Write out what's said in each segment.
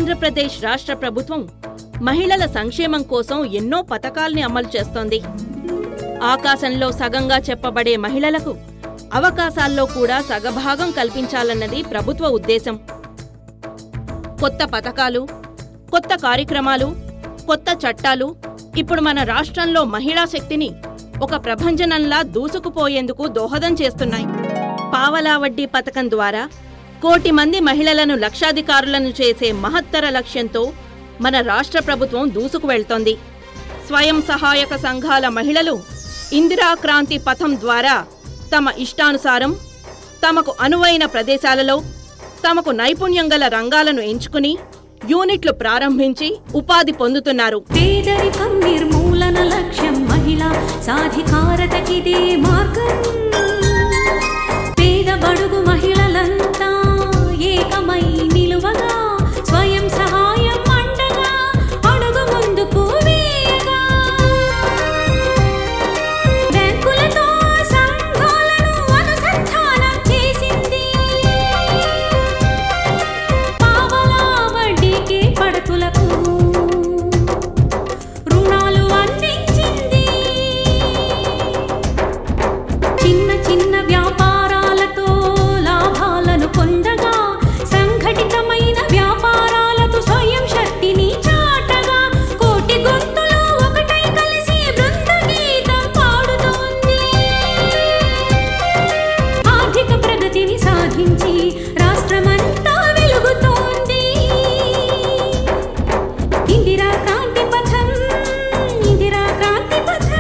ఆంధ్రప్రదేశ్ రాష్ట్ర ప్రభుత్వం మహిళల సంక్షేమం కోసం ఎన్నో పథకాల్ని అమలు చేస్తోంది ఆకాశంలో సగంగా చెప్పబడే మహిళలకు అవకాశాల్లో కూడా సగభాగం కల్పించాలన్నది ప్రభుత్వ ఉద్దేశం కొత్త పథకాలు కొత్త కార్యక్రమాలు కొత్త చట్టాలు ఇప్పుడు మన రాష్ట్రంలో మహిళా శక్తిని ఒక ప్రభంజనంలా దూసుకుపోయేందుకు దోహదం చేస్తున్నాయి పావలా వడ్డీ పథకం ద్వారా కోటి మంది మహిళలను లక్షాధికారులను చేసే మహత్తర లక్ష్యంతో మన రాష్ట్ర ప్రభుత్వం దూసుకు వెళ్తోంది స్వయం సహాయక సంఘాల మహిళలు ఇందిరా క్రాంతి పథం ద్వారా తమ ఇష్టానుసారం తమకు అనువైన ప్రదేశాలలో తమకు నైపుణ్యం గల రంగాలను ఎంచుకుని యూనిట్లు ప్రారంభించి ఉపాధి పొందుతున్నారు పేదరికం నిర్మూలన లక్ష్యం మహిళా సాధికారతకిదే మార్గం పేద బడుగు మహిళలంతా ఏకమై నిలువగా స్వయం సహాయం అండగా అడుగు ముందుకు వేయగా బ్యాంకులతో సంఘాలను అనుసంధానం చేసింది పావలా వడ్డీకి పడతులకు రుణాలు అందించింది చిన్న చిన్న వ్యాపారాలతో లాభాలను పొందగా సంఘటితమైన వ్యాపారాలతో స్వయం శక్తిని చాటగా కోటి గొంతులు ఒకటై కలిసి బృంద గీతం పాడుతోంది ఆర్థిక ప్రగతిని సాధించి రాష్ట్రమంతా వెలుగుతోంది ఇందిరా క్రాంతి పథం ఇందిరా క్రాంతి పథం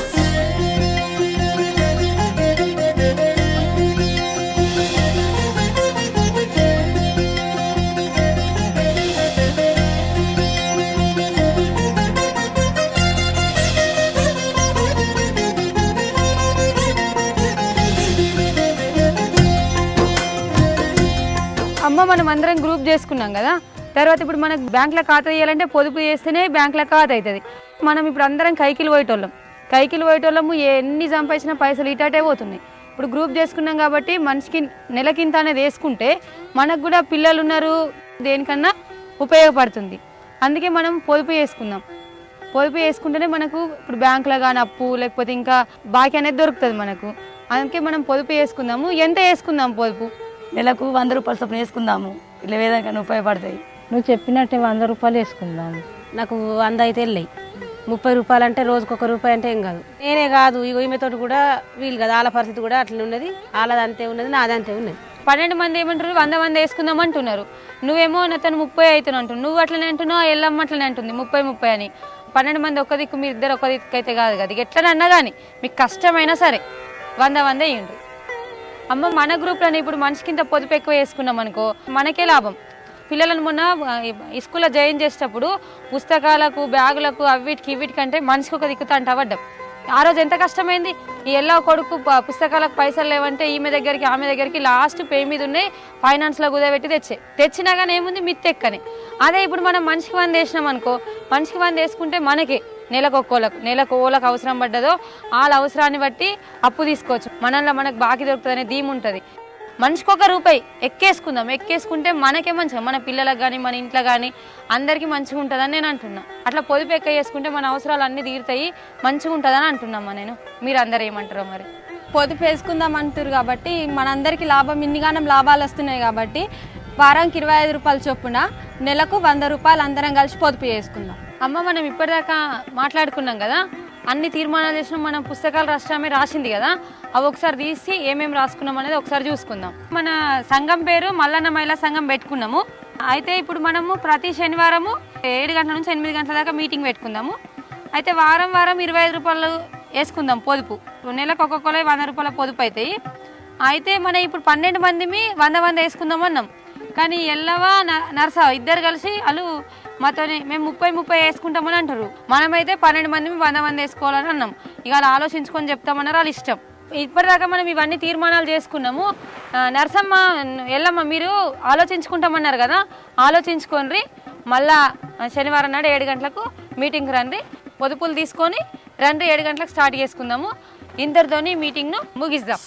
అమ్మ మనం అందరం గ్రూప్ చేసుకున్నాం కదా తర్వాత ఇప్పుడు మనకు బ్యాంకులో ఖాతా తీయాలంటే పొదుపు చేస్తేనే బ్యాంకులో ఖాతా అవుతుంది మనం ఇప్పుడు అందరం కైకిలు పోయేటోళ్ళం కైకిలు పోయేటోళ్ళము ఎన్ని సంపాదించిన పైసలు ఇటాటే పోతున్నాయి ఇప్పుడు గ్రూప్ చేసుకున్నాం కాబట్టి మనిషికి నెలకింత అనేది వేసుకుంటే మనకు కూడా పిల్లలు ఉన్నారు దేనికన్నా ఉపయోగపడుతుంది అందుకే మనం పొదుపు చేసుకుందాం పొదుపు వేసుకుంటేనే మనకు ఇప్పుడు బ్యాంకులో కానీ అప్పు లేకపోతే ఇంకా బాకీ అనేది దొరుకుతుంది మనకు అందుకే మనం పొదుపు వేసుకుందాము ఎంత వేసుకుందాం పొదుపు నెలకు వంద రూపాయలు చొప్పున వేసుకుందాము ఇట్లా వేదానికన్నా ఉపయోగపడతాయి నువ్వు చెప్పినట్టే వంద రూపాయలు వేసుకుందాం నాకు వంద అయితే వెళ్ళాయి ముప్పై రూపాయలు అంటే రోజుకు ఒక రూపాయి అంటే ఏం కాదు నేనే కాదు ఇగో ఈమెతోటి కూడా వీలు కదా వాళ్ళ పరిస్థితి కూడా అట్లనే ఉన్నది వాళ్ళది అంతే ఉన్నది నాది అంతే ఉన్నది పన్నెండు మంది ఏమంటారు వంద మంది వేసుకుందాం అంటున్నారు నువ్వేమో తను ముప్పై అవుతున్నా అంటున్నావు నువ్వు అట్లనే అంటున్నావు ఎల్లమ్మ అట్లనే అంటుంది ముప్పై ముప్పై అని పన్నెండు మంది ఒక్క దిక్కు మీరు ఇద్దరు ఒక్క దిక్కు అయితే కాదు కదా ఎట్లనన్నా కానీ మీకు కష్టమైనా సరే వంద వంద వేయండి అమ్మ మన గ్రూప్లోనే ఇప్పుడు మనిషికింత పొదుపు ఎక్కువ వేసుకున్నాం అనుకో మనకే లాభం పిల్లలను మొన్న ఆ, ఈ స్కూల్లో జాయిన్ చేసేటప్పుడు పుస్తకాలకు బ్యాగులకు అవిటికి ఇవిటికంటే మనిషికి ఒక దిక్కుతా అంట అవ్వడం ఆ రోజు ఎంత కష్టమైంది ఈ ఎల్లో కొడుకు ప- పుస్తకాలకు పైసలు లేవంటే ఈమె దగ్గరికి ఆమె దగ్గరికి లాస్ట్ పే మీద ఉన్నాయి ఫైనాన్స్లో కుదబెట్టి తెచ్చే తెచ్చినా కానీ ఏముంది మిత్తెక్కని అదే ఇప్పుడు మనం మనిషికి వంద వేసినాం అనుకో మనిషికి వంద వేసుకుంటే మనకి నెలకు ఒక్కోలకు నెలకు ఓలకు అవసరం పడ్డదో వాళ్ళ అవసరాన్ని బట్టి అప్పు తీసుకోవచ్చు మనలో మనకు బాకీ దొరుకుతుంది అనే ధీము ఉంటుంది మనిషికి ఒక రూపాయి ఎక్కేసుకుందాం ఎక్కేసుకుంటే మనకే మంచిగా మన పిల్లలకు కానీ మన ఇంట్లో కానీ అందరికీ మంచిగా ఉంటుందని నేను అంటున్నా అట్లా పొదుపు ఎక్క చేసుకుంటే మన అవసరాలు అన్నీ తీరుతాయి మంచిగా ఉంటుందని అంటున్నామ్మా నేను మీరు అందరు ఏమంటారో మరి పొదుపు వేసుకుందాం అంటారు కాబట్టి మనందరికీ లాభం ఇన్నిగానం లాభాలు వస్తున్నాయి కాబట్టి వారానికి ఇరవై ఐదు రూపాయలు చొప్పున నెలకు వంద రూపాయలు అందరం కలిసి పొదుపు చేసుకుందాం అమ్మ మనం ఇప్పటిదాకా మాట్లాడుకున్నాం కదా అన్ని తీర్మానాలు చేసిన మనం పుస్తకాలు రాష్ట్రమే రాసింది కదా అవి ఒకసారి తీసి ఏమేమి రాసుకున్నాం అనేది ఒకసారి చూసుకుందాం మన సంఘం పేరు మల్లన్న మహిళా సంఘం పెట్టుకున్నాము అయితే ఇప్పుడు మనము ప్రతి శనివారము ఏడు గంటల నుంచి ఎనిమిది గంటల దాకా మీటింగ్ పెట్టుకుందాము అయితే వారం వారం ఇరవై ఐదు రూపాయలు వేసుకుందాం పొదుపు నెలకు ఒక్కొక్కరు వంద రూపాయల పొదుపు అవుతాయి అయితే మన ఇప్పుడు పన్నెండు మందిమి వంద వంద వేసుకుందాం అన్నాం కానీ ఎల్లవ న- నర్స ఇద్దరు కలిసి వాళ్ళు మాతోనే మేము ముప్పై ముప్పై వేసుకుంటామని అంటారు మనమైతే పన్నెండు మంది వంద మంది వేసుకోవాలని అన్నాం ఇక వాళ్ళు ఆలోచించుకొని చెప్తామన్నారు వాళ్ళు ఇష్టం ఇప్పటిదాకా మనం ఇవన్నీ తీర్మానాలు చేసుకున్నాము ఆ, నర్సమ్మ ఎల్లమ్మ మీరు ఆలోచించుకుంటామన్నారు కదా ఆలోచించుకోండి మళ్ళా శనివారం నాడు ఏడు గంటలకు మీటింగ్ రండి పొదుపులు తీసుకొని రండి ఏడు గంటలకు స్టార్ట్ చేసుకుందాము ఇంతటితోని మీటింగ్ను ముగిద్దాం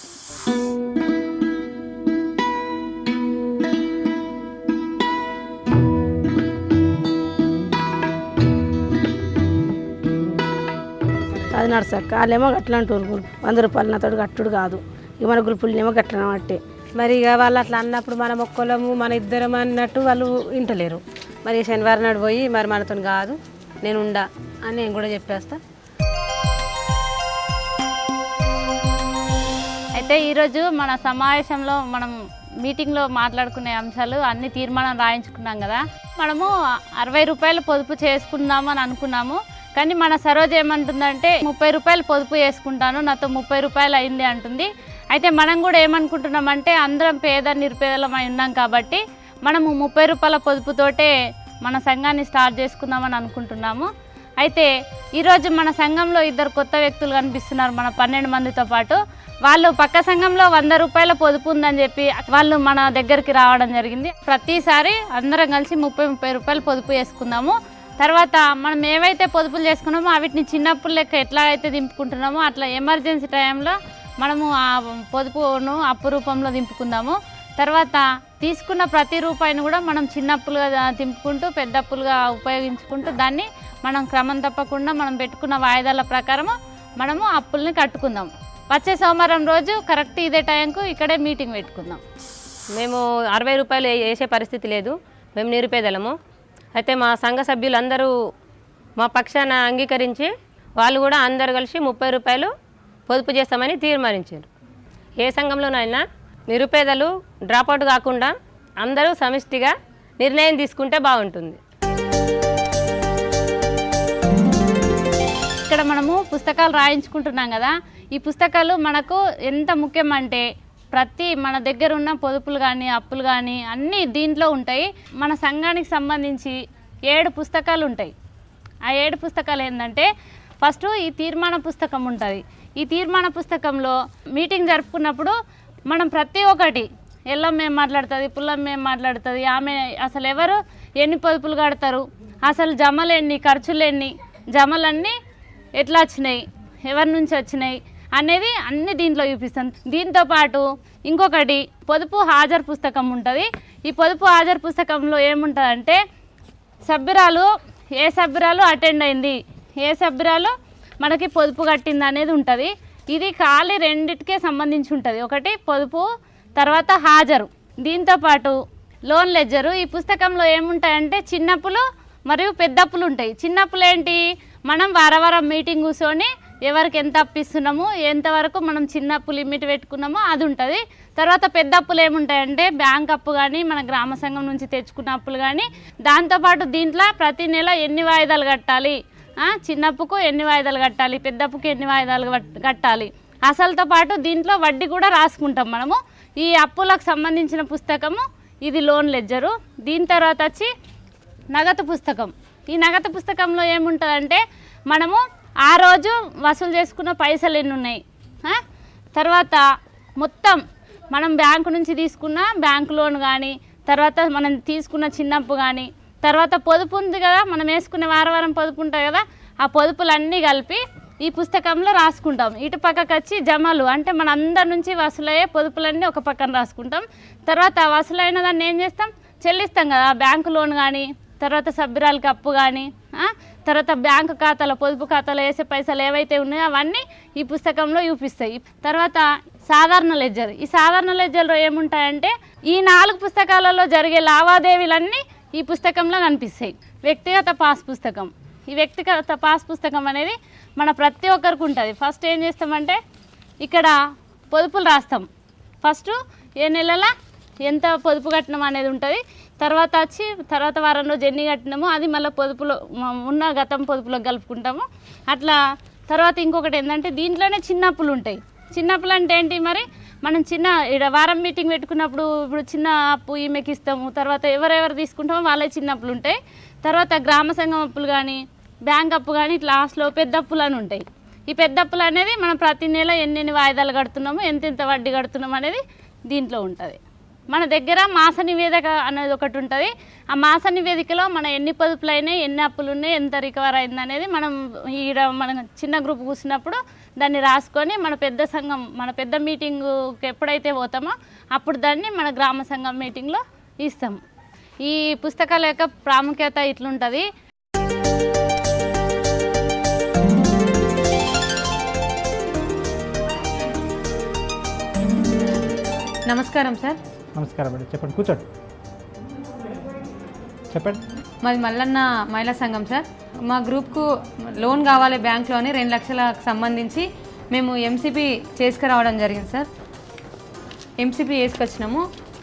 అది నడుసక్క వాళ్ళేమో అట్లా అంటారు వంద రూపాయలు నాతోడు కట్టుడు కాదు ఇక మన గ్రూపులనేమో గట్లన అట్టే మరి ఇక వాళ్ళు అట్లా అన్నప్పుడు మన ఒక్కలము మన ఇద్దరం అన్నట్టు వాళ్ళు వింటలేరు మరి శనివారం నాడు పోయి మరి మనతో కాదు నేను ఉండా అని నేను కూడా చెప్పేస్తా అయితే ఈరోజు మన సమావేశంలో మనం మీటింగ్లో మాట్లాడుకునే అంశాలు అన్ని తీర్మానం రాయించుకున్నాం కదా మనము అరవై రూపాయలు పొదుపు చేసుకుందాము అని అనుకున్నాము కానీ మన సరోజ ఏమంటుందంటే ముప్పై రూపాయలు పొదుపు చేసుకుంటాను నాతో ముప్పై రూపాయలు అయింది అంటుంది అయితే మనం కూడా ఏమనుకుంటున్నామంటే అందరం పేద నిరుపేదలమై ఉన్నాం కాబట్టి మనము ముప్పై రూపాయల పొదుపుతోటే మన సంఘాన్ని స్టార్ట్ చేసుకుందామని అనుకుంటున్నాము అయితే ఈరోజు మన సంఘంలో ఇద్దరు కొత్త వ్యక్తులు కనిపిస్తున్నారు మన పన్నెండు మందితో పాటు వాళ్ళు పక్క సంఘంలో వంద రూపాయల పొదుపు ఉందని చెప్పి వాళ్ళు మన దగ్గరికి రావడం జరిగింది ప్రతిసారి అందరం కలిసి ముప్పై ముప్పై రూపాయలు పొదుపు చేసుకుందాము తర్వాత మనం ఏవైతే పొదుపులు చేసుకున్నామో వాటిని చిన్నప్పుడు లెక్క ఎట్లా అయితే దింపుకుంటున్నామో అట్లా ఎమర్జెన్సీ టైంలో మనము ఆ పొదుపును అప్పు రూపంలో దింపుకుందాము తర్వాత తీసుకున్న ప్రతి రూపాయిని కూడా మనం చిన్నప్పులుగా దింపుకుంటూ పెద్ద అప్పులుగా ఉపయోగించుకుంటూ దాన్ని మనం క్రమం తప్పకుండా మనం పెట్టుకున్న వాయిదాల ప్రకారము మనము అప్పుల్ని కట్టుకుందాం వచ్చే సోమవారం రోజు కరెక్ట్ ఇదే టైంకు ఇక్కడే మీటింగ్ పెట్టుకుందాం మేము అరవై రూపాయలు వే- వేసే పరిస్థితి లేదు మేము నిరుపేదలము అయితే మా సంఘ సభ్యులందరూ మా పక్షాన అంగీకరించి వాళ్ళు కూడా అందరు కలిసి ముప్పై రూపాయలు పొదుపు చేస్తామని తీర్మానించారు ఏ సంఘంలోనైనా నిరుపేదలు డ్రాపౌట్ కాకుండా అందరూ సమిష్టిగా నిర్ణయం తీసుకుంటే బాగుంటుంది ఇక్కడ మనము పుస్తకాలు రాయించుకుంటున్నాం కదా ఈ పుస్తకాలు మనకు ఎంత ముఖ్యం అంటే ప్రతి మన దగ్గర ఉన్న పొదుపులు కానీ అప్పులు కానీ అన్నీ దీంట్లో ఉంటాయి మన సంఘానికి సంబంధించి ఏడు పుస్తకాలు ఉంటాయి ఆ ఏడు పుస్తకాలు ఏంటంటే ఫస్ట్ ఈ తీర్మాన పుస్తకం ఉంటుంది ఈ తీర్మాన పుస్తకంలో మీటింగ్ జరుపుకున్నప్పుడు మనం ప్రతి ఒక్కటి ఎల్లమ్మ ఏం మాట్లాడుతుంది పుల్లమ్మ ఏం మాట్లాడుతుంది ఆమె అసలు ఎవరు ఎన్ని పొదుపులు కడతారు అసలు జమలు ఎన్ని ఖర్చులు ఎన్ని జమలన్నీ ఎట్లా వచ్చినాయి ఎవరి నుంచి వచ్చినాయి అనేది అన్ని దీంట్లో చూపిస్తాను దీంతో పాటు ఇంకొకటి పొదుపు హాజరు పుస్తకం ఉంటుంది ఈ పొదుపు హాజరు పుస్తకంలో ఏముంటుందంటే సభ్యురాలు ఏ సభ్యురాలు అటెండ్ అయింది ఏ సభ్యురాలు మనకి పొదుపు కట్టింది అనేది ఉంటుంది ఇది ఖాళీ రెండిటికే సంబంధించి ఉంటుంది ఒకటి పొదుపు తర్వాత హాజరు దీంతో పాటు లోన్ లెజ్జరు ఈ పుస్తకంలో ఏముంటాయంటే చిన్నప్పులు మరియు పెద్దప్పులు ఉంటాయి చిన్నప్పులు ఏంటి మనం వారం వారం మీటింగ్ కూర్చొని ఎవరికి ఎంత అప్పు ఇస్తున్నాము ఎంతవరకు మనం చిన్న అప్పు లిమిట్ పెట్టుకున్నామో అది ఉంటుంది తర్వాత పెద్ద అప్పులు ఏముంటాయంటే బ్యాంక్ అప్పు కానీ మన గ్రామ సంఘం నుంచి తెచ్చుకున్న అప్పులు కానీ దాంతోపాటు దీంట్లో ప్రతి నెల ఎన్ని వాయిదాలు కట్టాలి ఆ, చిన్న అప్పుకు ఎన్ని వాయిదాలు కట్టాలి పెద్ద అప్పుకు ఎన్ని వాయిదాలు కట్- కట్టాలి అసలుతో పాటు దీంట్లో వడ్డీ కూడా రాసుకుంటాం మనము ఈ అప్పులకు సంబంధించిన పుస్తకము ఇది లోన్ లెజ్జరు దీని తర్వాత వచ్చి నగదు పుస్తకం ఈ నగదు పుస్తకంలో ఏముంటుందంటే మనము ఆ రోజు వసూలు చేసుకున్న పైసలు ఎన్ని ఉన్నాయి ఆ? తర్వాత మొత్తం మనం బ్యాంకు నుంచి తీసుకున్న బ్యాంక్ లోన్ కానీ తర్వాత మనం తీసుకున్న చిన్నప్పు కానీ తర్వాత పొదుపు ఉంది కదా మనం వేసుకునే వారం వారం పొదుపు ఉంటాయి కదా ఆ పొదుపులన్నీ కలిపి ఈ పుస్తకంలో రాసుకుంటాం ఇటు పక్కకు వచ్చి జమలు అంటే మన అందరి నుంచి వసూలయ్యే పొదుపులన్నీ ఒక పక్కన రాసుకుంటాం తర్వాత ఆ వసూలైన దాన్ని ఏం చేస్తాం చెల్లిస్తాం కదా బ్యాంకు లోన్ కానీ తర్వాత సభ్యురాలకి అప్పు కానీ తర్వాత బ్యాంకు ఖాతాలో పొదుపు ఖాతాలో వేసే పైసలు ఏవైతే ఉన్నాయో అవన్నీ ఈ పుస్తకంలో చూపిస్తాయి తర్వాత సాధారణ లెజ్జర్ ఈ సాధారణ లెజ్జర్లో ఏముంటాయంటే ఈ నాలుగు పుస్తకాలలో జరిగే లావాదేవీలన్నీ ఈ పుస్తకంలో కనిపిస్తాయి వ్యక్తిగత పాస్ పుస్తకం ఈ వ్యక్తిగత పాస్ పుస్తకం అనేది మన ప్రతి ఒక్కరికి ఉంటుంది ఫస్ట్ ఏం చేస్తామంటే ఇక్కడ పొదుపులు రాస్తాం ఫస్ట్ ఏ నెలల ఎంత పొదుపు కట్టినాం అనేది ఉంటుంది తర్వాత వచ్చి తర్వాత వారం రోజు ఎన్ని కట్టినామో అది మళ్ళీ పొదుపులో మ- ఉన్న గతం పొదుపులో కలుపుకుంటాము అట్లా తర్వాత ఇంకొకటి ఏంటంటే దీంట్లోనే చిన్న అప్పులు ఉంటాయి చిన్న అప్పులు అంటే ఏంటి మరి మనం చిన్న ఈడ వారం మీటింగ్ పెట్టుకున్నప్పుడు ఇప్పుడు చిన్న అప్పు ఈమెకి ఇస్తాము తర్వాత ఎవరెవరు తీసుకుంటామో వాళ్ళే చిన్న అప్పులు ఉంటాయి తర్వాత గ్రామ సంఘం అప్పులు కానీ బ్యాంక్ అప్పు కానీ ఇట్లా లాస్ట్లో పెద్ద అప్పులు అని ఉంటాయి ఈ పెద్ద అప్పులు అనేది మనం ప్రతి నెల ఎన్నెన్ని వాయిదాలు కడుతున్నాము ఎంత ఎంత వడ్డీ కడుతున్నాము అనేది దీంట్లో ఉంటుంది మన దగ్గర మాస నివేదిక అనేది ఒకటి ఉంటుంది ఆ మాస నివేదికలో మన ఎన్ని పొదుపులు అయినాయి ఎన్ని అప్పులు ఉన్నాయి ఎంత రికవర్ అయింది అనేది మనం ఈడ మన చిన్న గ్రూప్ కూర్చున్నప్పుడు దాన్ని రాసుకొని మన పెద్ద సంఘం మన పెద్ద మీటింగ్కి ఎప్పుడైతే పోతామో అప్పుడు దాన్ని మన గ్రామ సంఘం మీటింగ్లో ఇస్తాం ఈ పుస్తకాల యొక్క ప్రాముఖ్యత ఇట్లుంటుంది నమస్కారం సార్ నమస్కారం అండి చెప్పండి కూర్చోండి చెప్పండి మాది మల్లన్న మహిళా సంఘం సార్ మా గ్రూప్కు లోన్ కావాలి బ్యాంక్లోని రెండు లక్షలకు సంబంధించి మేము ఎంసీపీ చేసుకురావడం జరిగింది సార్ ఎంసీపీ వేసుకొచ్చినాము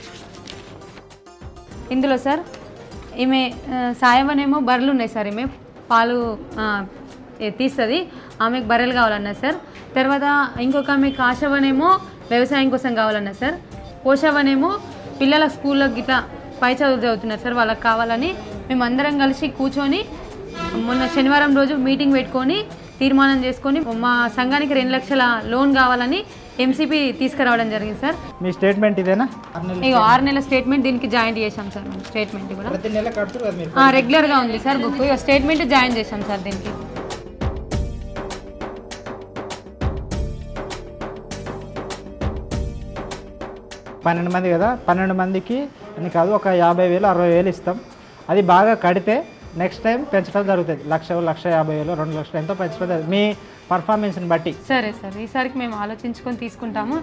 ఇందులో సార్ ఈమె ఆ, సాయం అనేమో బర్రెలు ఉన్నాయి సార్ ఈమె పాలు ఆ, ఏ- తీస్తుంది ఆమెకు బర్రెలు కావాలన్నారు సార్ తర్వాత ఇంకొక ఆమె కాశవనేమో వ్యవసాయం కోసం కావాలన్నారు సార్ కోశవనేమో పిల్లల స్కూల్లో గిట్లా పై చదువు చదువుతున్నారు సార్ వాళ్ళకి కావాలని మేమందరం కలిసి కూర్చొని మొన్న శనివారం రోజు మీటింగ్ పెట్టుకొని తీర్మానం చేసుకొని మా సంఘానికి రెండు లక్షల లోన్ కావాలని ఎంసీపీ తీసుకురావడం జరిగింది సార్ మీ స్టేట్మెంట్ ఇదేనా ఆరు నెలలు ఇక ఆరు నెలల స్టేట్మెంట్ దీనికి జాయిన్ చేశాం సార్ మేము స్టేట్మెంట్ కూడా ప్రతి నెల కడుతురు కదా మీరు ఆ, రెగ్యులర్గా ఉంది సార్ బుక్ ఇక స్టేట్మెంట్ జాయిన్ చేశాం సార్ దీనికి పన్నెండు మంది కదా పన్నెండు మందికి అని కాదు ఒక యాభై వేలు అరవై వేలు ఇస్తాం అది బాగా కడితే నెక్స్ట్ టైం పెంచడం జరుగుతుంది లక్ష లక్ష యాభై వేలు రెండు లక్షలు ఎంతో పెంచడం జరుగుతుంది మీ పర్ఫార్మెన్స్ని బట్టి సరే సార్ ఈసారికి మేము ఆలోచించుకొని తీసుకుంటాము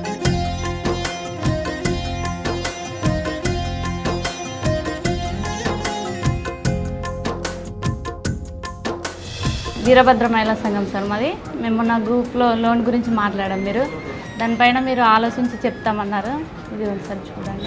వీరభద్ర మహిళా సంఘం సార్ మాది మేము మొన్న గ్రూప్లో లోన్ గురించి మాట్లాడాం మీరు దానిపైన మీరు ఆలోచించి చెప్తామన్నారు ఇది ఒకసారి చూడండి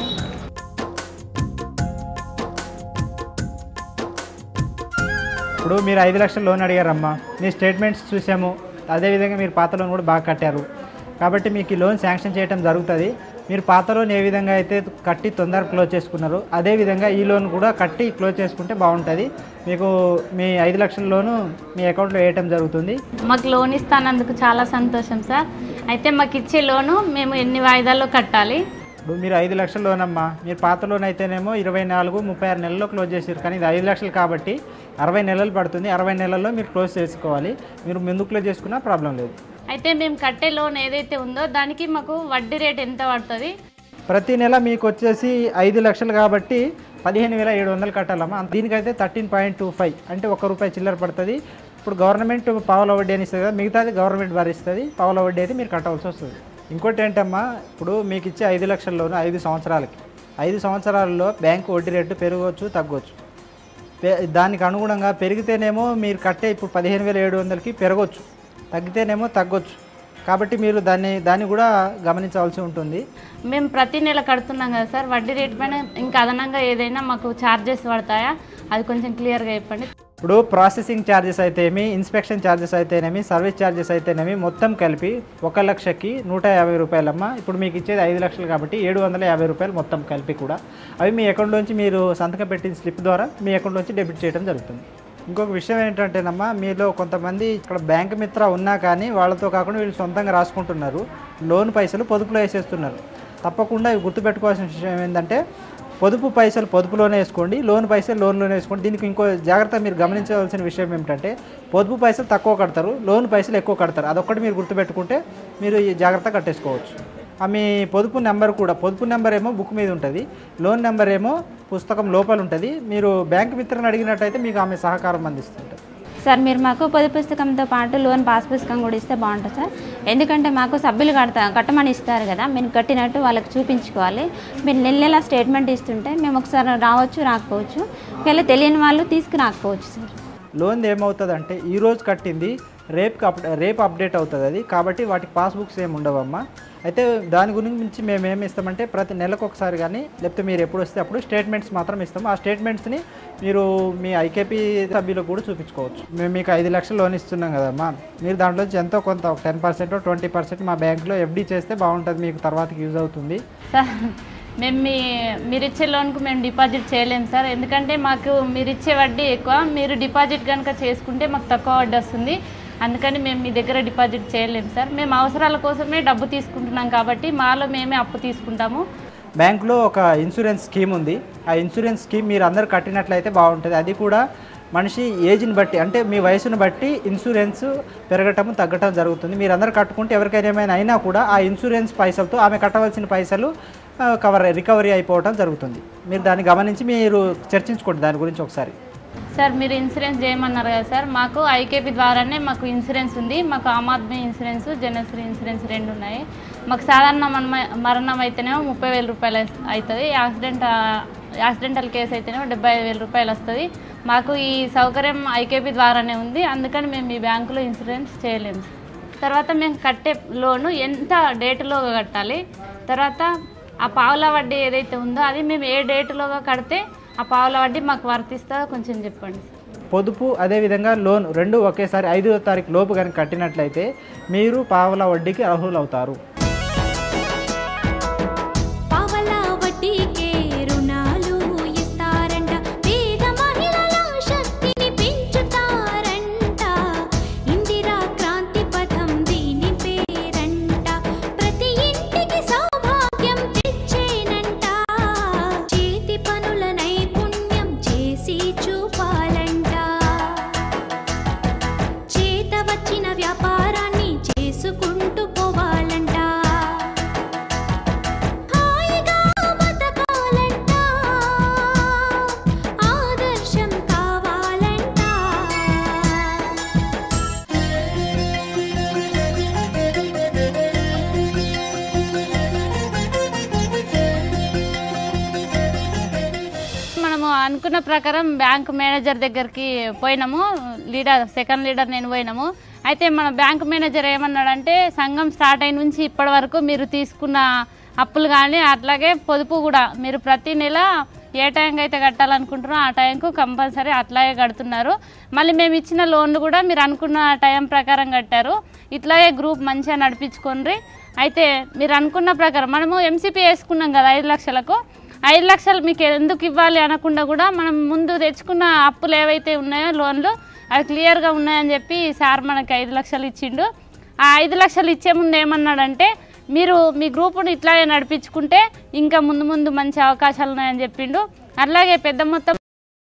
ఇప్పుడు మీరు ఐదు లక్షలు లోన్ అడిగారమ్మా మీ స్టేట్మెంట్స్ చూసాము అదేవిధంగా మీరు పాత లోన్ కూడా బాగా కట్టారు కాబట్టి మీకు ఈ లోన్ శాంక్షన్ చేయడం జరుగుతుంది మీరు పాత లోన్ ఏ విధంగా అయితే కట్టి తొందరగా క్లోజ్ చేసుకున్నారు అదేవిధంగా ఈ లోన్ కూడా కట్టి క్లోజ్ చేసుకుంటే బాగుంటుంది మీకు మీ ఐదు లక్షల లోను మీ అకౌంట్లో వేయటం జరుగుతుంది మాకు లోన్ ఇస్తానందుకు చాలా సంతోషం సార్ అయితే మాకు ఇచ్చే లోను మేము ఎన్ని వాయిదాల్లో కట్టాలి ఇప్పుడు మీరు ఐదు లక్షల లోన్ అమ్మా మీరు పాత లోన్ అయితేనేమో ఇరవై నాలుగు ముప్పై ఆరు నెలల్లో క్లోజ్ చేసారు కానీ ఇది ఐదు లక్షలు కాబట్టి అరవై నెలలు పడుతుంది అరవై నెలల్లో మీరు క్లోజ్ చేసుకోవాలి మీరు ముందు క్లోజ్ చేసుకున్నా ప్రాబ్లం లేదు అయితే మేము కట్టే లోన్ ఏదైతే ఉందో దానికి మాకు వడ్డీ రేట్ ఎంత పడుతుంది ప్రతి నెల మీకు వచ్చేసి ఐదు లక్షలు కాబట్టి పదిహేను వేల ఏడు వందలు కట్టాలమ్మా దీనికైతే థర్టీన్ పాయింట్ టూ ఫైవ్ అంటే ఒక రూపాయి చిల్లర పడుతుంది ఇప్పుడు గవర్నమెంట్ పావుల వడ్డీ అని ఇస్తుంది కదా మిగతాది గవర్నమెంట్ భరిస్తుంది పావుల వడ్డీ అయితే మీరు కట్టవలసి వస్తుంది ఇంకోటి ఏంటమ్మా ఇప్పుడు మీకు ఇచ్చే ఐదు లక్షల్లోనూ ఐదు సంవత్సరాలకి ఐదు సంవత్సరాలలో బ్యాంకు వడ్డీ రేటు పెరగవచ్చు తగ్గవచ్చు పె- దానికి అనుగుణంగా పెరిగితేనేమో మీరు కట్టే ఇప్పుడు పదిహేను వేల ఏడు వందలకి పెరగవచ్చు తగ్గితేనేమో తగ్గొచ్చు కాబట్టి మీరు దాన్ని దాన్ని కూడా గమనించవలసి ఉంటుంది మేము ప్రతి నెల కడుతున్నాం కదా సార్ వడ్డీ రేట్ పైన ఇంకా అదనంగా ఏదైనా మాకు ఛార్జెస్ పడతాయా అది కొంచెం క్లియర్గా చెప్పండి ఇప్పుడు ప్రాసెసింగ్ ఛార్జెస్ అయితేమి ఇన్స్పెక్షన్ ఛార్జెస్ అయితేనేమి సర్వీస్ ఛార్జెస్ అయితేనేమి మొత్తం కలిపి ఒక లక్షకి నూట యాభై రూపాయలమ్మ ఇప్పుడు మీకు ఇచ్చేది ఐదు లక్షలు కాబట్టి ఏడు వందల యాభై రూపాయలు మొత్తం కలిపి కూడా అవి మీ అకౌంట్లోంచి మీరు సంతకం పెట్టిన స్లిప్ ద్వారా మీ అకౌంట్లోంచి డెబిట్ చేయడం జరుగుతుంది ఇంకొక విషయం ఏంటంటేనమ్మా మీలో కొంతమంది ఇక్కడ బ్యాంక్ మిత్ర ఉన్నా కానీ వాళ్ళతో కాకుండా వీళ్ళు సొంతంగా రాసుకుంటున్నారు లోన్ పైసలు పొదుపులో వేసేస్తున్నారు తప్పకుండా ఇవి గుర్తుపెట్టుకోవాల్సిన విషయం ఏంటంటే పొదుపు పైసలు పొదుపులోనే వేసుకోండి లోన్ పైసలు లోన్లోనే వేసుకోండి దీనికి ఇంకో జాగ్రత్త మీరు గమనించవలసిన విషయం ఏమిటంటే పొదుపు పైసలు తక్కువ కడతారు లోన్ పైసలు ఎక్కువ కడతారు అదొక్కటి మీరు గుర్తుపెట్టుకుంటే మీరు ఈ జాగ్రత్త కట్టేసుకోవచ్చు ఆ మీ పొదుపు నెంబర్ కూడా పొదుపు నెంబర్ ఏమో బుక్ మీద ఉంటుంది లోన్ నెంబర్ ఏమో పుస్తకం లోపల ఉంటుంది మీరు బ్యాంక్ మిత్రుని అడిగినట్టయితే మీకు ఆమె సహకారం అందిస్తుంటారు సార్ మీరు మాకు పొదుపు పుస్తకంతో పాటు లోన్ పాస్ పుస్తకం కూడా ఇస్తే బాగుంటుంది సార్ ఎందుకంటే మాకు సభ్యులు కడతా కట్టమని ఇస్తారు కదా మేము కట్టినట్టు వాళ్ళకి చూపించుకోవాలి మీరు నెల నెల స్టేట్మెంట్ ఇస్తుంటే మేము ఒకసారి రావచ్చు రాకపోవచ్చు ఒకవేళ తెలియని వాళ్ళు తీసుకురాకపోవచ్చు సార్ లోన్ ఏమవుతుందంటే ఈ రోజు కట్టింది రేపు అప్ రేపు అప్డేట్ అవుతుంది అది కాబట్టి వాటికి పాస్బుక్స్ ఏమి ఉండవమ్మా అయితే దాని గురించి మేము ఏమి ఇస్తామంటే ప్రతి నెలకు ఒకసారి కానీ లేకపోతే మీరు ఎప్పుడు వస్తే అప్పుడు స్టేట్మెంట్స్ మాత్రం ఇస్తాము ఆ స్టేట్మెంట్స్ని మీరు మీ ఐకేపీ సభ్యులకు కూడా చూపించుకోవచ్చు మేము మీకు ఐదు లక్షలు లోన్ ఇస్తున్నాం కదమ్మా మీరు దాంట్లో నుంచి ఎంతో కొంత టెన్ పర్సెంట్ ట్వంటీ పర్సెంట్ మా బ్యాంక్లో ఎఫ్డీ చేస్తే బాగుంటుంది మీకు తర్వాతకి యూజ్ అవుతుంది సార్ మేము మీ మీరు ఇచ్చే లోన్కు మేము డిపాజిట్ చేయలేము సార్ ఎందుకంటే మాకు మీరు ఇచ్చే వడ్డీ ఎక్కువ మీరు డిపాజిట్ కనుక చేసుకుంటే మాకు తక్కువ వడ్డీ వస్తుంది అందుకని మేము మీ దగ్గర డిపాజిట్ చేయలేము సార్ మేము అవసరాల కోసమే డబ్బు తీసుకుంటున్నాం కాబట్టి మాలో మేమే అప్పు తీసుకుంటాము బ్యాంకులో ఒక ఇన్సూరెన్స్ స్కీమ్ ఉంది ఆ ఇన్సూరెన్స్ స్కీమ్ మీరు అందరు కట్టినట్లయితే బాగుంటుంది అది కూడా మనిషి ఏజ్ని బట్టి అంటే మీ వయసును బట్టి ఇన్సూరెన్స్ పెరగటం తగ్గటం జరుగుతుంది మీరు అందరు కట్టుకుంటే ఎవరికైనా ఏమైనా అయినా కూడా ఆ ఇన్సూరెన్స్ పైసలతో ఆమె కట్టవలసిన పైసలు ఆ, కవర్ రికవరీ అయిపోవటం జరుగుతుంది మీరు దాన్ని గమనించి మీరు చర్చించుకోండి దాని గురించి ఒకసారి సార్ మీరు ఇన్సూరెన్స్ చేయమన్నారు కదా సార్ మాకు ఐకేపీ ద్వారానే మాకు ఇన్సూరెన్స్ ఉంది మాకు ఆమ్ ఆద్మీ ఇన్సూరెన్స్ జనశ్రీ ఇన్సూరెన్స్ రెండు ఉన్నాయి మాకు సాధారణ మరణం మరణం అయితేనేమో ముప్పై వేల రూపాయలు అవుతుంది యాక్సిడెంట్ యాక్సిడెంటల్ కేసు అయితేనేమో డెబ్బై ఐదు వేల రూపాయలు వస్తుంది మాకు ఈ సౌకర్యం ఐకేపీ ద్వారానే ఉంది అందుకని మేము ఈ బ్యాంకులో ఇన్సూరెన్స్ చేయలేము తర్వాత మేము కట్టే లోను ఎంత డేటులోగా కట్టాలి తర్వాత ఆ పావుల వడ్డీ ఏదైతే ఉందో అది మేము ఏ డేటులోగా కడితే ఆ పావుల వడ్డీ మాకు వర్తిస్తుందో కొంచెం చెప్పండి పొదుపు అదేవిధంగా లోన్ రెండు ఒకేసారి ఐదో తారీఖు లోపు కనుక కట్టినట్లయితే మీరు పావల వడ్డీకి అర్హులవుతారు పావలా వడ్డీకే రుణాలు ఇస్తారంట పేద మహిళల శక్తిని పెంచుతారంట ఇందిరా క్రాంతి పథం దీని పేరంట ప్రతి ఇంటికి సౌభాగ్యం తెచ్చేనంట చేతి పనుల నైపుణ్యం చేసి చూపాలంట చేత వచ్చిన వ్యాపారాన్ని చేసుకుంటూ పోవాలంట హాయిగా బతకాలంట ఆదర్శం కావాలంట మనము అనుకున్న ప్రకారం బ్యాంక్ మేనేజర్ దగ్గరికి పోయినాము లీడర్ సెకండ్ లీడర్ నేను పోయినాము అయితే మన బ్యాంక్ మేనేజర్ ఏమన్నాడంటే సంఘం స్టార్ట్ అయిన నుంచి ఇప్పటి వరకు మీరు తీసుకున్న అప్పులు కానీ అట్లాగే పొదుపు కూడా మీరు ప్రతి నెల ఏ టైంకి అయితే కట్టాలనుకుంటున్నారో ఆ టైంకు కంపల్సరీ అట్లాగే కడుతున్నారు మళ్ళీ మేము ఇచ్చిన లోన్లు కూడా మీరు అనుకున్న టైం ప్రకారం కట్టారు ఇట్లాగే గ్రూప్ మంచిగా నడిపించుకోండి అయితే మీరు అనుకున్న ప్రకారం మనము ఎంసీపీ వేసుకున్నాం కదా ఐదు లక్షలకు ఐదు లక్షలు మీకు ఎందుకు ఇవ్వాలి అనకుండా కూడా మనం ముందు తెచ్చుకున్న అప్పులు ఏవైతే ఉన్నాయో లోన్లు అవి క్లియర్గా ఉన్నాయని చెప్పి సార్ మనకి ఐదు లక్షలు ఇచ్చిండు ఆ ఐదు లక్షలు ఇచ్చే ముందు ఏమన్నాడంటే మీరు మీ గ్రూపును ఇట్లాగే నడిపించుకుంటే ఇంకా ముందు ముందు మంచి అవకాశాలు ఉన్నాయని చెప్పిండు అలాగే పెద్ద మొత్తం